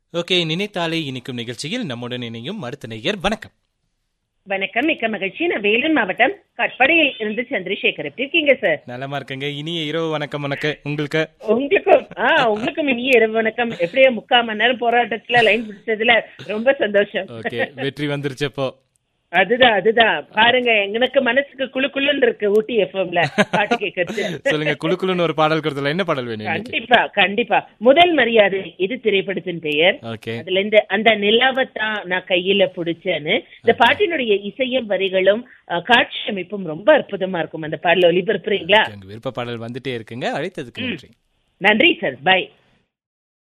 okay நினைத்தாலே இனிக்கும் நிகழ்ச்சியில் நம்முடன் இணையும் அடுத்த நேயர் வணக்கம் வணக்கம் மிக்க மகிழ்ச்சி நான் வேலூர் மாவட்டம் கட்படையில் இருந்து சந்திரசேகர் எப்படி இருக்கீங்க சார் நலமா இருக்கங்க இனிய இரவு வணக்கம் உனக்கு உங்களுக்கு உங்களுக்கும் ஆ உங்களுக்கும் இனிய இரவு வணக்கம் எப்படியோ முக்கால் மணி நேரம் போராட்டத்துல லைன் பிடிச்சதுல ரொம்ப சந்தோஷம் ஓகே வெற்றி வந்துருச்சு இப்போ அதுதான் அதுதான் பாருங்க எனக்கு மனசுக்கு குளு குளுன்னு இருக்கு ஊட்டி எஃப்எம்ல பாட்டு கேட்கறது சொல்லுங்க குழு குழுன்னு ஒரு பாடல் கொடுத்தல என்ன பாடல் வேணும் இன்னைக்கு கண்டிப்பா கண்டிப்பா முதல் மரியாதை இது திரைப்படத்தின் பெயர் ஓகே அதுல இந்த அந்த நிலாவத்தான் நான் கையில புடிச்சேன்னு இந்த பாட்டினுடைய இசையும் வரிகளும் அஹ், காட்சி அமைப்பும் ரொம்ப அற்புதமா இருக்கும் அந்த பாடல ஒளிபரப்புறீங்களா உங்க விருப்ப பாடல் வந்துட்டே இருக்குங்க அழைத்ததுக்கு நன்றி நன்றி சார் பை